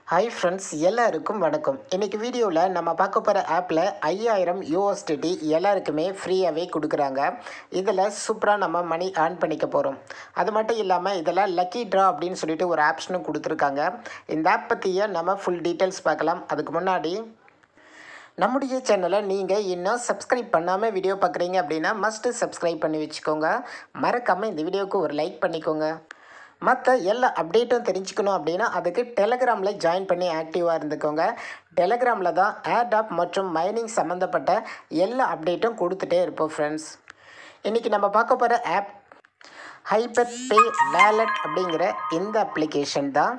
hi friends எல்லாருக்கும் வணக்கம் இன்றைக்கி வீடியோவில் நம்ம பார்க்க போகிற ஆப்பில் ஐயாயிரம் யூஎஸ்டிடி எல்லாருக்குமே ஃப்ரீயாகவே கொடுக்குறாங்க இதில் சூப்பராக நம்ம மணி ஏர்ன் பண்ணிக்க போகிறோம் அது மட்டும் இல்லாமல் இதில் லக்கி ட்ரா அப்படின்னு சொல்லிட்டு ஒரு ஆப்ஷனும் கொடுத்துருக்காங்க இந்த ஆப் பற்றிய நம்ம ஃபுல் டீட்டெயில்ஸ் பார்க்கலாம் அதுக்கு முன்னாடி நம்முடைய சேனலை நீங்கள் இன்னும் சப்ஸ்கிரைப் பண்ணாமல் வீடியோ பார்க்குறீங்க அப்படின்னா மஸ்ட்டு சப்ஸ்கிரைப் பண்ணி வச்சுக்கோங்க மறக்காமல் இந்த வீடியோவுக்கு ஒரு லைக் பண்ணிக்கோங்க மற்ற எல்லா அப்டேட்டும் தெரிஞ்சுக்கணும் அப்படின்னா அதுக்கு டெலகிராமில் ஜாயின் பண்ணி ஆக்டிவாக இருந்துக்கோங்க டெலகிராமில் தான் ஏர்டாப் மற்றும் மைனிங் சம்மந்தப்பட்ட எல்லா அப்டேட்டும் கொடுத்துட்டே இருப்போம் ஃப்ரெண்ட்ஸ் இன்றைக்கி நம்ம பார்க்க போகிற ஆப் ஹைபர் பே வேலட் அப்படிங்கிற இந்த அப்ளிகேஷன் தான்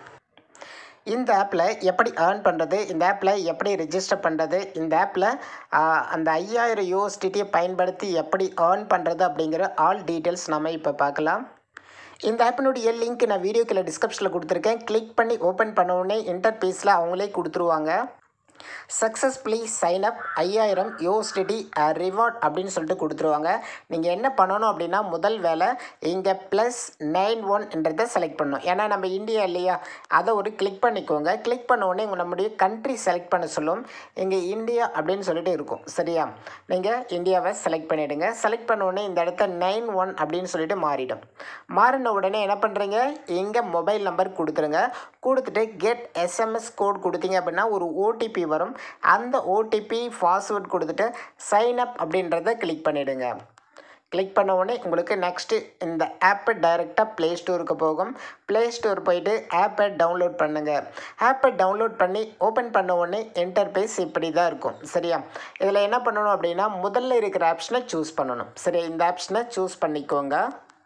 இந்த ஆப்பில் எப்படி ஏர்ன் பண்ணுறது இந்த ஆப்பில் எப்படி ரெஜிஸ்டர் பண்ணுறது இந்த ஆப்பில் அந்த ஐயாயிரம் யூஎஸ்டிடியை பயன்படுத்தி எப்படி ஏர்ன் பண்ணுறது அப்படிங்கிற ஆல் டீட்டெயில்ஸ் நம்ம இப்போ பார்க்கலாம் இந்த ஆப்பினுடைய லிங்க் நான் வீடியோக்கில் டிஸ்கிரிப்ஷனில் கொடுத்துருக்கேன் கிளிக் பண்ணி ஓப்பன் பண்ண உடனே இன்டர்பேஸில் அவங்களே கொடுத்துருவாங்க சக்ஸஸ்ஃபுல்லி சைன் அப் ஐயாயிரம் யூஎஸ்டிடி ரிவார்ட் அப்படின்னு சொல்லிட்டு கொடுத்துருவாங்க நீங்கள் என்ன பண்ணணும் அப்படின்னா முதல் வேலை இங்கே ப்ளஸ் நைன் ஒன்ன்றதை செலக்ட் பண்ணணும் ஏன்னா நம்ம இந்தியா இல்லையா அதை ஒரு கிளிக் பண்ணிக்கோங்க கிளிக் பண்ண உடனே உங்கள் நம்முடைய கண்ட்ரி செலக்ட் பண்ண சொல்லும் இங்கே இந்தியா அப்படின்னு சொல்லிட்டு இருக்கும் சரியா நீங்கள் இந்தியாவை செலக்ட் பண்ணிவிடுங்க செலக்ட் பண்ண உடனே இந்த இடத்த நைன் ஒன் அப்படின்னு சொல்லிட்டு மாறிடும் மாறின உடனே என்ன பண்ணுறீங்க இங்கே மொபைல் நம்பர் கொடுத்துருங்க கொடுத்துட்டு கெட் எஸ்எம்எஸ் கோட் கொடுத்தீங்க அப்படின்னா ஒரு ஓடிபி வரும் அந்த ஓடிபி பாஸ்வேர்ட் கொடுத்துட்டு சைன் அப் அப்படின்றத கிளிக் பண்ணிவிடுங்க கிளிக் பண்ண உடனே உங்களுக்கு நெக்ஸ்ட்டு இந்த ஆப்பை டைரெக்டாக ப்ளே ஸ்டோருக்கு போகும் ப்ளே ஸ்டோர் போயிட்டு ஆப்பை டவுன்லோட் பண்ணுங்கள் ஆப்பை டவுன்லோட் பண்ணி ஓப்பன் பண்ண உடனே இன்டர்பேஸ் இப்படி தான் இருக்கும் சரியா இதில் என்ன பண்ணணும் அப்படின்னா முதல்ல இருக்கிற ஆப்ஷனை சூஸ் பண்ணணும் சரியா இந்த ஆப்ஷனை சூஸ் பண்ணிக்கோங்க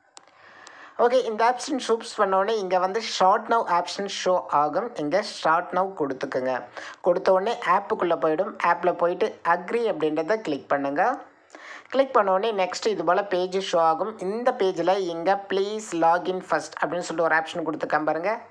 ஓகே இந்த ஆப்ஷன் சூஸ் பண்ணோடனே இங்கே வந்து ஷார்ட் நவ் ஆப்ஷன் ஷோ ஆகும் இங்கே ஷார்ட் நவ் கொடுத்துக்குங்க கொடுத்த உடனே ஆப்புக்குள்ளே போயிடும் ஆப்பில் போயிட்டு அக்ரி அப்படின்றத கிளிக் பண்ணுங்கள் கிளிக் பண்ண உடனே நெக்ஸ்ட் இது போல் பேஜ் ஷோ ஆகும் இந்த பேஜில் இங்கே ப்ளீஸ் லாகின் ஃபஸ்ட் அப்படின்னு சொல்லிட்டு ஒரு ஆப்ஷன் கொடுத்துருக்கேன் பாருங்கள்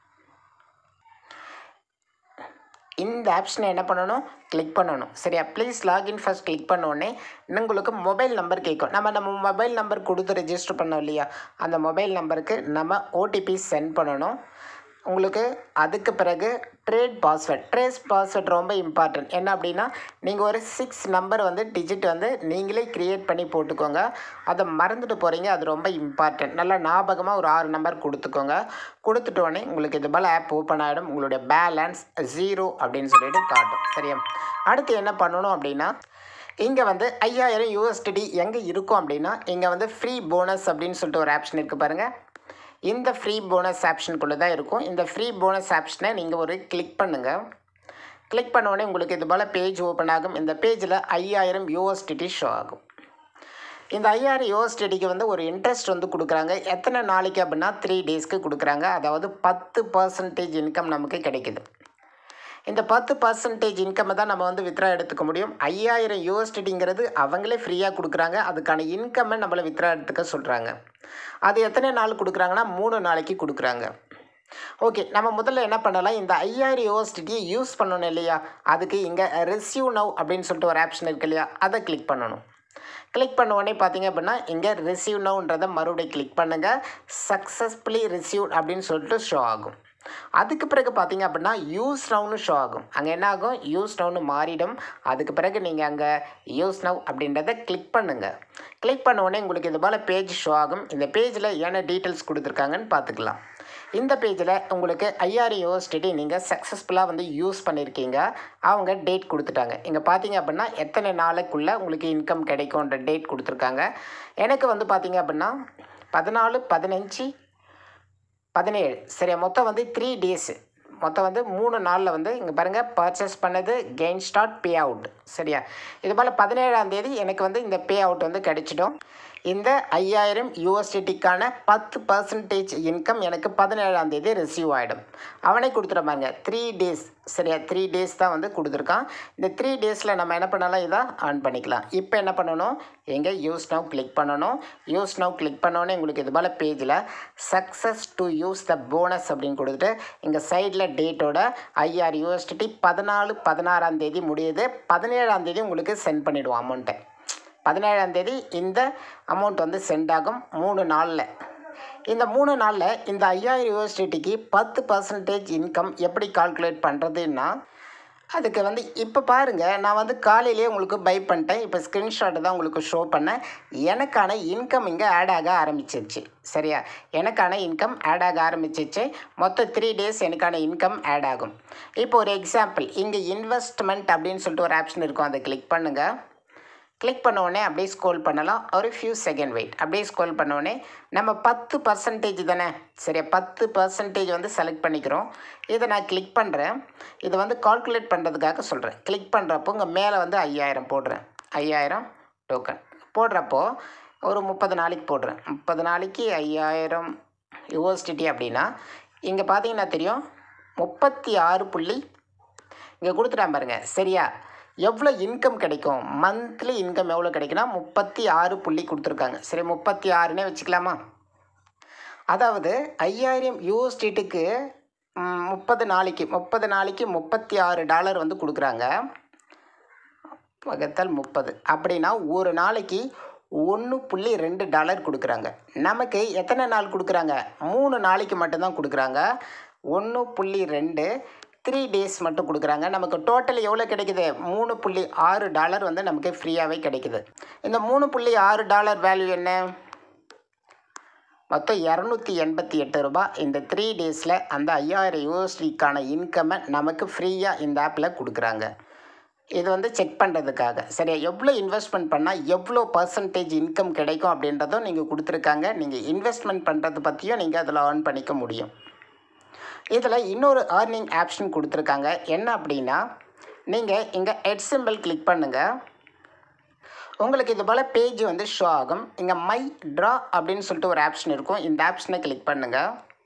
இந்த ஆப்ஷனை என்ன பண்ணணும் கிளிக் பண்ணணும் சரியா ப்ளீஸ் லாகின் ஃபஸ்ட் கிளிக் பண்ண உடனே உங்களுக்கு மொபைல் நம்பர் கேட்கும் நம்ம நம்ம மொபைல் நம்பர் கொடுத்து ரெஜிஸ்டர் பண்ணோம் இல்லையா அந்த மொபைல் நம்பருக்கு நம்ம ஓடிபி சென்ட் பண்ணணும் உங்களுக்கு அதுக்கு பிறகு ட்ரேட் பாஸ்வேர்ட் ட்ரேஸ் பாஸ்வேர்ட் ரொம்ப இம்பார்ட்டன்ட் என்ன அப்படின்னா நீங்கள் ஒரு சிக்ஸ் நம்பர் வந்து டிஜிட் வந்து நீங்களே க்ரியேட் பண்ணி போட்டுக்கோங்க அதை மறந்துட்டு போகிறீங்க அது ரொம்ப இம்பார்ட்டன்ட் நல்லா ஞாபகமாக ஒரு ஆறு நம்பர் கொடுத்துக்கோங்க கொடுத்துட்டோடனே உங்களுக்கு இது போல் ஆப் ஓப்பன் ஆகிடும் உங்களுடைய பேலன்ஸ் ஜீரோ அப்படின்னு சொல்லிட்டு காட்டும் சரியா அடுத்து என்ன பண்ணணும் அப்படின்னா இங்கே வந்து ஐயாயிரம் யூஎஸ்டிடி எங்கே இருக்கும் அப்படின்னா இங்கே வந்து ஃப்ரீ போனஸ் அப்படின்னு சொல்லிட்டு ஒரு ஆப்ஷன் இருக்குது பாருங்கள் இந்த ஃப்ரீ போனஸ் ஆப்ஷனுக்குள்ளே தான் இருக்கும் இந்த ஃப்ரீ போனஸ் ஆப்ஷனை நீங்கள் ஒரு கிளிக் பண்ணுங்கள் கிளிக் பண்ண உடனே உங்களுக்கு இது போல் பேஜ் ஓப்பன் ஆகும் இந்த பேஜில் ஐயாயிரம் யூஎஸ்டிடி ஷோ ஆகும் இந்த ஐயாயிரம் யூஎஸ்டிடிக்கு வந்து ஒரு இன்ட்ரெஸ்ட் வந்து கொடுக்குறாங்க எத்தனை நாளைக்கு அப்படின்னா த்ரீ டேஸ்க்கு கொடுக்குறாங்க அதாவது பத்து பர்சன்டேஜ் இன்கம் நமக்கு கிடைக்குது இந்த பத்து பர்சன்டேஜ் இன்கம்மை தான் நம்ம வந்து வித்ரா எடுத்துக்க முடியும் ஐயாயிரம் யூஎஸ்டிடிங்கிறது அவங்களே ஃப்ரீயாக கொடுக்குறாங்க அதுக்கான இன்கம்மை நம்மளை வித்ரா எடுத்துக்க சொல்கிறாங்க அது எத்தனை நாள் கொடுக்குறாங்கன்னா மூணு நாளைக்கு கொடுக்குறாங்க ஓகே நம்ம முதல்ல என்ன பண்ணலாம் இந்த ஐயாயிரம் யூஎஸ்டிடியை யூஸ் பண்ணணும் இல்லையா அதுக்கு இங்கே ரிசீவ் நவ் அப்படின்னு சொல்லிட்டு ஒரு ஆப்ஷன் இருக்கு இல்லையா அதை கிளிக் பண்ணணும் கிளிக் பண்ண உடனே பார்த்தீங்க அப்படின்னா இங்கே ரிசீவ் நவுன்றதை மறுபடியும் கிளிக் பண்ணுங்கள் சக்ஸஸ்ஃபுல்லி ரிசீவ் அப்படின்னு சொல்லிட்டு ஷோ ஆகும் அதுக்கு பிறகு பார்த்தீங்க அப்படின்னா யூஸ் நவுன்னு ஷோ ஆகும் அங்கே என்ன ஆகும் யூஸ் நவுன்னு மாறிடும் அதுக்கு பிறகு நீங்கள் அங்கே யூஸ் நவ் அப்படின்றத கிளிக் பண்ணுங்கள் கிளிக் பண்ண உடனே உங்களுக்கு இது போல் பேஜ் ஷோ ஆகும் இந்த பேஜில் என்ன டீட்டெயில்ஸ் கொடுத்துருக்காங்கன்னு பார்த்துக்கலாம் இந்த பேஜில் உங்களுக்கு ஐயாயிரம் யூஎஸ்டிடி நீங்கள் சக்ஸஸ்ஃபுல்லாக வந்து யூஸ் பண்ணியிருக்கீங்க அவங்க டேட் கொடுத்துட்டாங்க இங்கே பார்த்தீங்க அப்படின்னா எத்தனை நாளைக்குள்ளே உங்களுக்கு இன்கம் கிடைக்கும்ன்ற டேட் கொடுத்துருக்காங்க எனக்கு வந்து பார்த்தீங்க அப்படின்னா பதினாலு பதினஞ்சு பதினேழு சரியா மொத்தம் வந்து த்ரீ டேஸு மொத்தம் வந்து மூணு நாளில் வந்து இங்கே பாருங்கள் பர்ச்சேஸ் பண்ணது கெயின் ஸ்டார்ட் பே அவுட் சரியா இது போல் பதினேழாம் தேதி எனக்கு வந்து இந்த பே அவுட் வந்து கிடைச்சிடும் இந்த ஐயாயிரம் யூஎஸ்டிடிக்கான பத்து பர்சன்டேஜ் இன்கம் எனக்கு பதினேழாம் தேதி ரிசீவ் ஆகிடும் அவனே கொடுத்துருப்பாங்க த்ரீ டேஸ் சரியா த்ரீ டேஸ் தான் வந்து கொடுத்துருக்கான் இந்த த்ரீ டேஸில் நம்ம என்ன பண்ணலாம் இதை ஆன் பண்ணிக்கலாம் இப்போ என்ன பண்ணணும் எங்கே யூஸ் நவ் கிளிக் பண்ணணும் யூஸ் நவ் கிளிக் பண்ணோன்னே உங்களுக்கு இது போல் பேஜில் success to use the bonus அப்படின்னு கொடுத்துட்டு இங்கே சைடில் டேட்டோட ஐஆர் யூஎஸ்டிடி பதினாலு பதினாறாம் தேதி முடியுது பதினேழாம் தேதி உங்களுக்கு சென்ட் பண்ணிவிடுவோம் அமௌண்ட்டை பதினேழாம் தேதி இந்த அமௌண்ட் வந்து சென்ட் ஆகும் மூணு நாளில் இந்த மூணு நாளில் இந்த ஐயாயிரம் யூனிவர்சிட்டிக்கு பத்து பர்சன்டேஜ் இன்கம் எப்படி கால்குலேட் பண்ணுறதுன்னா அதுக்கு வந்து இப்போ பாருங்கள் நான் வந்து காலையிலேயே உங்களுக்கு பை பண்ணிட்டேன் இப்போ ஸ்க்ரீன்ஷாட்டு தான் உங்களுக்கு ஷோ பண்ணேன் எனக்கான இன்கம் இங்கே ஆட் ஆக ஆரம்பிச்சிருச்சு சரியா எனக்கான இன்கம் ஆட் ஆக ஆரம்பிச்சிச்சு மொத்தம் த்ரீ டேஸ் எனக்கான இன்கம் ஆட் ஆகும் இப்போ ஒரு எக்ஸாம்பிள் இங்கே இன்வெஸ்ட்மெண்ட் அப்படின்னு சொல்லிட்டு ஒரு ஆப்ஷன் இருக்கும் அதை கிளிக் பண்ணுங்கள் கிளிக் பண்ண உடனே அப்படியே ஸ்க்ரோல் பண்ணலாம் ஒரு ஃபியூ செகண்ட் வெயிட் அப்படியே ஸ்க்ரோல் பண்ண உடனே நம்ம பத்து பர்சன்டேஜ் தானே சரியா பத்து பர்சன்டேஜ் வந்து செலக்ட் பண்ணிக்கிறோம் இதை நான் கிளிக் பண்ணுறேன் இதை வந்து கால்குலேட் பண்ணுறதுக்காக சொல்கிறேன் கிளிக் பண்ணுறப்போ இங்கே மேலே வந்து ஐயாயிரம் போடுறேன் ஐயாயிரம் டோக்கன் போடுறப்போ ஒரு முப்பது நாளைக்கு போடுறேன் முப்பது நாளைக்கு ஐயாயிரம் யூனிவர்சிட்டி அப்படின்னா இங்கே பார்த்தீங்கன்னா தெரியும் முப்பத்தி ஆறு புள்ளி இங்கே கொடுத்துட்டான் பாருங்க சரியா எவ்வளோ இன்கம் கிடைக்கும் மந்த்லி இன்கம் எவ்வளோ கிடைக்குன்னா முப்பத்தி ஆறு புள்ளி கொடுத்துருக்காங்க சரி முப்பத்தி ஆறுனே வச்சுக்கலாமா அதாவது ஐயாயிரம் யூஎஸ்டிட்டுக்கு முப்பது நாளைக்கு முப்பது நாளைக்கு முப்பத்தி ஆறு டாலர் வந்து கொடுக்குறாங்க பகத்தால் முப்பது அப்படின்னா ஒரு நாளைக்கு ஒன்று புள்ளி ரெண்டு டாலர் கொடுக்குறாங்க நமக்கு எத்தனை நாள் கொடுக்குறாங்க மூணு நாளைக்கு மட்டும்தான் கொடுக்குறாங்க ஒன்று புள்ளி ரெண்டு த்ரீ டேஸ் மட்டும் கொடுக்குறாங்க நமக்கு டோட்டல் எவ்வளோ கிடைக்குது மூணு புள்ளி ஆறு டாலர் வந்து நமக்கு ஃப்ரீயாகவே கிடைக்குது இந்த மூணு புள்ளி ஆறு டாலர் வேல்யூ என்ன மொத்தம் இரநூத்தி எண்பத்தி எட்டு ரூபாய் இந்த த்ரீ டேஸில் அந்த ஐயாயிரம் யூஎஸ்டிக்கான இன்கம்மை நமக்கு ஃப்ரீயாக இந்த ஆப்பில் கொடுக்குறாங்க இது வந்து செக் பண்ணுறதுக்காக சரியா எவ்வளோ இன்வெஸ்ட்மெண்ட் பண்ணால் எவ்வளோ பர்சன்டேஜ் இன்கம் கிடைக்கும் அப்படின்றதும் நீங்கள் கொடுத்துருக்காங்க நீங்கள் இன்வெஸ்ட்மெண்ட் பண்ணுறது பற்றியும் நீங்கள் அதில் ஏர்ன் பண்ணிக்க முடியும் இதில் இன்னொரு ஏர்னிங் ஆப்ஷன் கொடுத்துருக்காங்க என்ன அப்படின்னா நீங்கள் இங்கே ஹெட் சிம்பிள் கிளிக் பண்ணுங்கள் உங்களுக்கு இது போல் பேஜ் வந்து ஷோ ஆகும் இங்கே மை ட்ரா அப்படின்னு சொல்லிட்டு ஒரு ஆப்ஷன் இருக்கும் இந்த ஆப்ஷனை கிளிக் பண்ணுங்கள்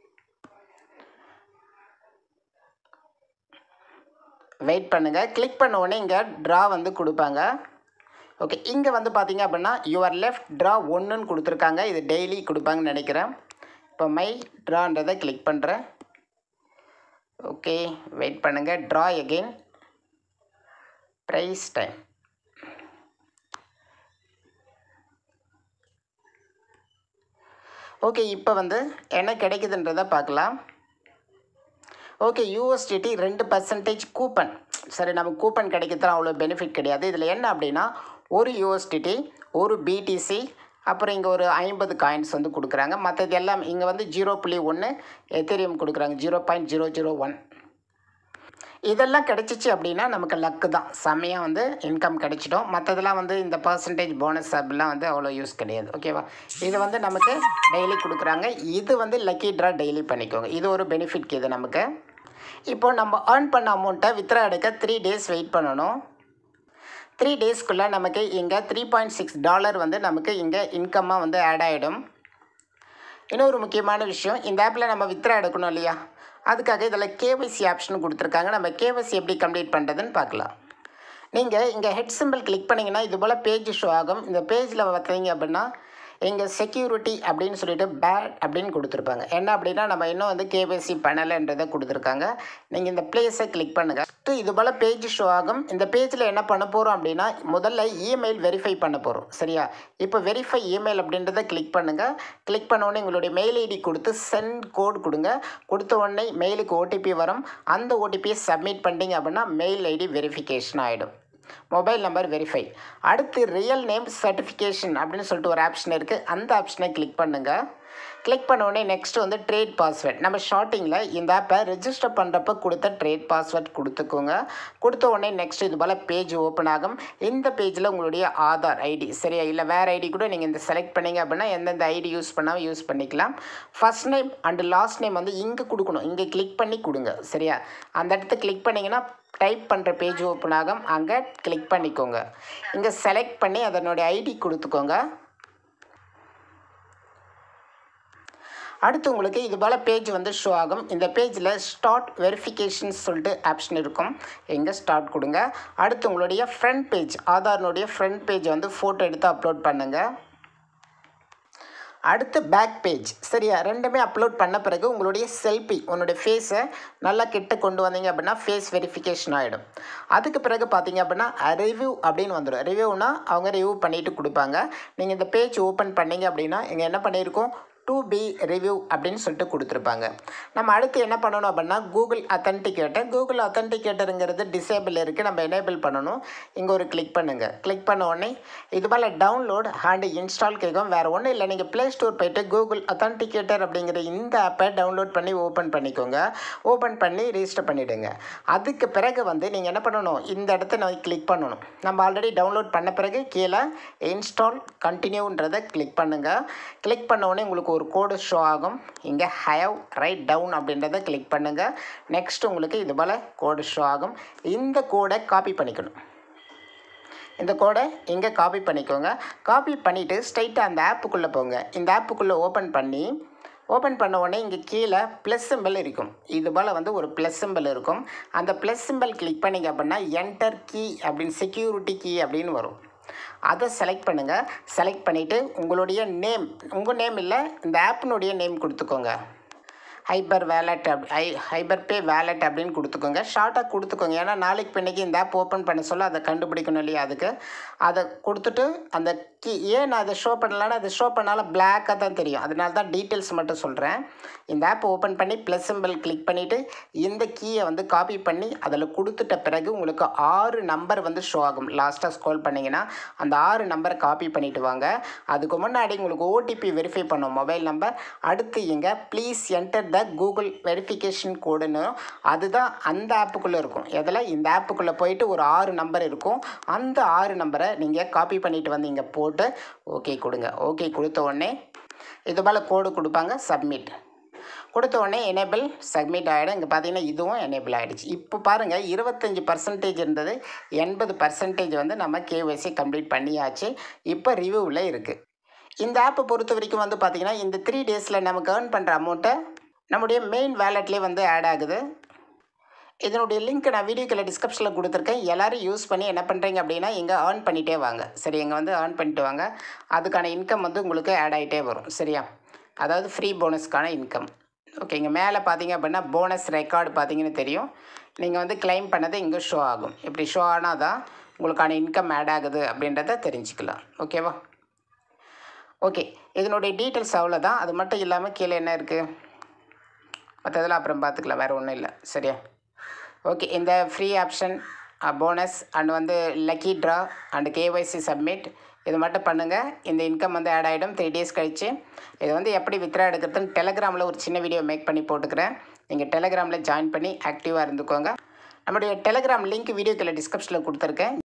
வெயிட் பண்ணுங்கள் கிளிக் பண்ண உடனே இங்கே ட்ரா வந்து கொடுப்பாங்க ஓகே இங்கே வந்து பார்த்தீங்க அப்படின்னா யுவர் லெஃப்ட் ட்ரா ஒன்றுன்னு கொடுத்துருக்காங்க இது டெய்லி கொடுப்பாங்கன்னு நினைக்கிறேன் இப்போ மை ட்ரான்றதை கிளிக் பண்ணுறேன் ஓகே வெயிட் பண்ணுங்கள் draw again prize time okay இப்போ வந்து என்ன கிடைக்குதுன்றதை பார்க்கலாம் ஓகே யூஎஸ்டிடி ரெண்டு பர்சன்டேஜ் கூப்பன் சரி நமக்கு கூப்பன் கிடைக்கிறதுலாம் அவ்வளோ பெனிஃபிட் கிடையாது இதில் என்ன அப்படின்னா ஒரு யூஎஸ்டிடி ஒரு பிடிசி அப்புறம் இங்கே ஒரு ஐம்பது காயின்ஸ் வந்து கொடுக்குறாங்க மற்றது எல்லாம் இங்கே வந்து ஜீரோ புள்ளி ஒன்று எத்தேரியம் கொடுக்குறாங்க zero point zero zero one இதெல்லாம் கிடைச்சிச்சு அப்படின்னா நமக்கு லக்கு தான் செம்மையாக வந்து இன்கம் கிடைச்சிட்டோம் மற்றதெல்லாம் வந்து இந்த பர்சன்டேஜ் போனஸ் அப்படிலாம் வந்து அவ்வளோ யூஸ் கிடையாது ஓகேவா இது வந்து நமக்கு டெய்லி கொடுக்குறாங்க இது வந்து லக்கி ட்ரா டெய்லி பண்ணிக்கோங்க இது ஒரு பெனிஃபிட் இது நமக்கு இப்போ நம்ம ஏர்ன் பண்ண அமௌண்ட்டை வித்ரா எடுக்க த்ரீ டேஸ் வெயிட் பண்ணணும் த்ரீ டேஸ்க்குள்ளே நமக்கு இங்கே த்ரீ பாயிண்ட் சிக்ஸ் டாலர் வந்து நமக்கு இங்கே இன்கம்மாக வந்து ஆட் ஆகிடும் இன்னொரு முக்கியமான விஷயம் இந்த ஆப்பில் நம்ம வித்ரா எடுக்கணும் இல்லையா அதுக்காக இதில் கேவைசி ஆப்ஷன் கொடுத்துருக்காங்க நம்ம கேவைசி எப்படி கம்ப்ளீட் பண்ணுறதுன்னு பார்க்கலாம் நீங்கள் இங்கே ஹெட் சிம்பிள் கிளிக் பண்ணிங்கன்னா இது போல் பேஜ் ஷோ ஆகும் இந்த பேஜில் பார்த்தீங்க அப்படின்னா இங்கே செக்யூரிட்டி அப்படின்னு சொல்லிட்டு பேட் அப்படின்னு கொடுத்துருப்பாங்க என்ன அப்படின்னா நம்ம இன்னும் வந்து கேபிசி பண்ணலைன்றதை கொடுத்துருக்காங்க நீங்கள் இந்த பிளேஸை கிளிக் பண்ணுங்கள் இது போல் பேஜ் ஷோ ஆகும் இந்த பேஜில் என்ன பண்ண போகிறோம் அப்படின்னா முதல்ல இமெயில் வெரிஃபை பண்ண போகிறோம் சரியா இப்போ வெரிஃபை இமெயில் அப்படின்றத கிளிக் பண்ணுங்கள் கிளிக் பண்ண உடனே உங்களுடைய மெயில் ஐடி கொடுத்து சென்ட் கோட் கொடுங்க கொடுத்த உடனே மெயிலுக்கு ஓடிபி வரும் அந்த ஓடிபியை சப்மிட் பண்ணிட்டீங்க அப்படின்னா மெயில் ஐடி வெரிஃபிகேஷன் ஆகிடும் மொபைல் நம்பர் வெரிஃபை அடுத்து ரியல் நேம் சர்டிஃபிகேஷன் அப்படின்னு சொல்லிட்டு ஒரு ஆப்ஷன் இருக்குது அந்த ஆப்ஷனை கிளிக் பண்ணுங்கள் கிளிக் பண்ண உடனே நெக்ஸ்ட் வந்து ட்ரேட் பாஸ்வேர்ட் நம்ம ஷார்ட்டிங்கில் இந்த ஆப்பை ரெஜிஸ்டர் பண்ணுறப்ப கொடுத்த ட்ரேட் பாஸ்வேர்ட் கொடுத்துக்கோங்க கொடுத்த உடனே நெக்ஸ்ட் இது போல் பேஜ் ஓப்பன் ஆகும் இந்த பேஜில் உங்களுடைய ஆதார் ஐடி சரியா இல்லை வேறு ஐடி கூட நீங்கள் இந்த செலக்ட் பண்ணீங்க அப்படின்னா எந்தெந்த ஐடி யூஸ் பண்ணாமல் யூஸ் பண்ணிக்கலாம் first name and last name வந்து இங்கே கொடுக்கணும் இங்கே கிளிக் பண்ணி கொடுங்க சரியா அந்த இடத்த கிளிக் பண்ணிங்கன்னா டைப் பண்ணுற பேஜ் ஓப்பன் ஆகும் அங்கே கிளிக் பண்ணிக்கோங்க இங்கே செலக்ட் பண்ணி அதனுடைய ஐடி கொடுத்துக்கோங்க அடுத்து உங்களுக்கு இது போல் பேஜ் வந்து ஷோ ஆகும் இந்த பேஜில் ஸ்டார்ட் வெரிஃபிகேஷன் சொல்லிட்டு ஆப்ஷன் இருக்கும் எங்கே ஸ்டார்ட் கொடுங்க அடுத்து உங்களுடைய ஃப்ரண்ட் பேஜ் ஆதார்னுடைய ஃப்ரண்ட் பேஜ் வந்து ஃபோட்டோ எடுத்து அப்லோட் பண்ணுங்கள் அடுத்து பேக் பேஜ் சரியா ரெண்டுமே அப்லோட் பண்ண பிறகு உங்களுடைய செல்ஃபி உன்னுடைய ஃபேஸை நல்லா கிட்ட கொண்டு வந்தீங்க அப்படின்னா ஃபேஸ் வெரிஃபிகேஷன் ஆகிடும் அதுக்கு பிறகு பார்த்தீங்க அப்படின்னா ரிவ்யூ அப்படின்னு வந்துடும் ரிவ்யூனா அவங்க ரிவ்யூ பண்ணிட்டு கொடுப்பாங்க நீங்கள் இந்த பேஜ் ஓப்பன் பண்ணீங்க அப்படின்னா இங்கே என்ன பண்ணியிருக்கோம் டு பி ரிவ்யூ அப்படின்னு சொல்லிட்டு கொடுத்துருப்பாங்க நம்ம அடுத்து என்ன பண்ணணும் அப்படின்னா கூகுள் அத்தன்டிகேட்டர் கூகுள் அத்தன்டிகேட்டருங்கிறது டிசேபிள் இருக்குது நம்ம எனேபிள் பண்ணணும் இங்கே ஒரு கிளிக் பண்ணுங்கள் கிளிக் பண்ண உடனே இது போல் டவுன்லோட் அண்ட் இன்ஸ்டால் கேட்கும் வேறு ஒன்றும் இல்லை நீங்கள் ப்ளே ஸ்டோர் போயிட்டு கூகுள் அத்தன்டிகேட்டர் அப்படிங்கிற இந்த ஆப்பை டவுன்லோட் பண்ணி ஓப்பன் பண்ணிக்கோங்க ஓப்பன் பண்ணி ரிஜிஸ்டர் பண்ணிவிடுங்க அதுக்கு பிறகு வந்து நீங்கள் என்ன பண்ணணும் இந்த இடத்த நான் கிளிக் பண்ணணும் நம்ம ஆல்ரெடி டவுன்லோட் பண்ண பிறகு கீழே இன்ஸ்டால் கண்டினியூன்றதை கிளிக் பண்ணுங்கள் கிளிக் பண்ண உடனே உங்களுக்கு ஒரு கோடு ஷோ ஆகும் இங்கே ஹேவ் ரைட் டவுன் அப்படின்றத கிளிக் பண்ணுங்கள் நெக்ஸ்ட் உங்களுக்கு இது போல் கோடு ஷோ ஆகும் இந்த கோடை காப்பி பண்ணிக்கணும் இந்த கோடை இங்கே காப்பி பண்ணிக்கோங்க காப்பி பண்ணிவிட்டு ஸ்ட்ரைட்டாக அந்த ஆப்புக்குள்ளே போங்க இந்த ஆப்புக்குள்ளே ஓப்பன் பண்ணி ஓப்பன் பண்ண உடனே இங்கே கீழே ப்ளஸ் சிம்பிள் இருக்கும் இது போல் வந்து ஒரு ப்ளஸ் சிம்பிள் இருக்கும் அந்த ப்ளஸ் சிம்பிள் கிளிக் பண்ணிங்க அப்படின்னா என்டர் கீ அப்படின்னு செக்யூரிட்டி கீ அப்படின்னு வரும் அதை செலக்ட் பண்ணுங்கள் செலக்ட் பண்ணிவிட்டு உங்களுடைய நேம் உங்கள் நேம் இல்லை இந்த ஆப்பினுடைய நேம் கொடுத்துக்கோங்க hyper wallet up I hyper pay wallet அப்படின்னு கொடுத்துக்கோங்க ஷார்ட்டாக கொடுத்துக்கோங்க ஏன்னா நாளைக்கு பின்னைக்கு இந்த ஆப் ஓப்பன் பண்ண சொல்ல அதை கண்டுபிடிக்கணும் இல்லையா அதுக்கு அதை கொடுத்துட்டு அந்த கீ ஏன் நான் அதை ஷோ பண்ணலன்னா அதை ஷோ பண்ணாலும் பிளாக்காக தான் தெரியும் அதனால தான் டீட்டெயில்ஸ் மட்டும் சொல்கிறேன் இந்த ஆப் ஓப்பன் பண்ணி ப்ளஸ் சிம்பிள் கிளிக் பண்ணிவிட்டு இந்த கீயை வந்து காப்பி பண்ணி அதில் கொடுத்துட்ட பிறகு உங்களுக்கு ஆறு நம்பர் வந்து ஷோ ஆகும் லாஸ்ட்டாக ஸ்க்ரோல் பண்ணிங்கன்னா அந்த ஆறு நம்பரை காப்பி பண்ணிவிட்டு வாங்க அதுக்கு முன்னாடி உங்களுக்கு ஓடிபி வெரிஃபை பண்ணும் மொபைல் நம்பர் அடுத்து இங்கே please enter the Google verification கோடுன்னு அதுதான் அந்த ஆப்புக்குள்ளே இருக்கும் எதில் இந்த ஆப்புக்குள்ளே போயிட்டு ஒரு ஆறு நம்பர் இருக்கும் அந்த ஆறு நம்பரை நீங்கள் காப்பி பண்ணிட்டு வந்து இங்கே போட்டு ஓகே கொடுங்க ஓகே கொடுத்த உடனே இது போல் கோடு கொடுப்பாங்க சப்மிட் கொடுத்த உடனே எனேபிள் சப்மிட் ஆகிடும் இங்கே பார்த்தீங்கன்னா இதுவும் எனேபிள் ஆகிடுச்சு இப்போ பாருங்கள் இருபத்தஞ்சி பர்சன்டேஜ் இருந்தது எண்பது பர்சன்டேஜ் வந்து நம்ம கேஒய்சி கம்ப்ளீட் பண்ணியாச்சு இப்போ ரிவ்யூவில் இருக்குது இந்த ஆப்பை பொறுத்த வரைக்கும் வந்து பார்த்திங்கன்னா இந்த த்ரீ டேஸில் நமக்கு ஏர்ன் பண்ணுற அமௌண்ட்டை நம்முடைய மெயின் வேலட்லேயே வந்து ஆட் ஆகுது இதனுடைய லிங்க் நான் வீடியோக்கில் டிஸ்கிரிப்ஷனில் கொடுத்துருக்கேன் எல்லோரும் யூஸ் பண்ணி என்ன பண்ணுறீங்க அப்படின்னா இங்கே ஏர்ன் பண்ணிகிட்டே வாங்க சரி இங்கே வந்து ஏர்ன் பண்ணிட்டு வாங்க அதுக்கான இன்கம் வந்து உங்களுக்கு ஆட் ஆகிட்டே வரும் சரியா அதாவது ஃப்ரீ போனஸ்க்கான இன்கம் ஓகே இங்கே மேலே பார்த்தீங்க அப்படின்னா போனஸ் ரெக்கார்டு பார்த்தீங்கன்னு தெரியும் நீங்கள் வந்து கிளைம் பண்ணது இங்கே ஷோ ஆகும் இப்படி ஷோ ஆனால் தான் உங்களுக்கான இன்கம் ஆட் ஆகுது அப்படின்றத தெரிஞ்சுக்கலாம் ஓகேவா ஓகே இதனுடைய டீட்டெயில்ஸ் அவ்வளோதான் அது மட்டும் இல்லாமல் கீழே என்ன இருக்குது மற்றதெல்லாம் அப்புறம் பார்த்துக்கலாம் வேறு ஒன்றும் இல்லை சரியா ஓகே இந்த ஃப்ரீ ஆப்ஷன் போனஸ் அண்ட் வந்து lucky draw and KYC submit இது மட்டும் பண்ணுங்கள் இந்த இன்கம் வந்து ஆட் ஆகிடும் த்ரீ டேஸ் கழிச்சு இது வந்து எப்படி வித்ரா எடுக்கிறதுன்னு டெலகிராமில் ஒரு சின்ன வீடியோ மேக் பண்ணி போட்டுக்கிறேன் நீங்கள் டெலகிராமில் ஜாயின் பண்ணி ஆக்டிவாக இருந்துக்கோங்க நம்முடைய டெலகிராம் லிங்க் வீடியோக்கில் டிஸ்கிரிப்ஷனில் கொடுத்துருக்கேன்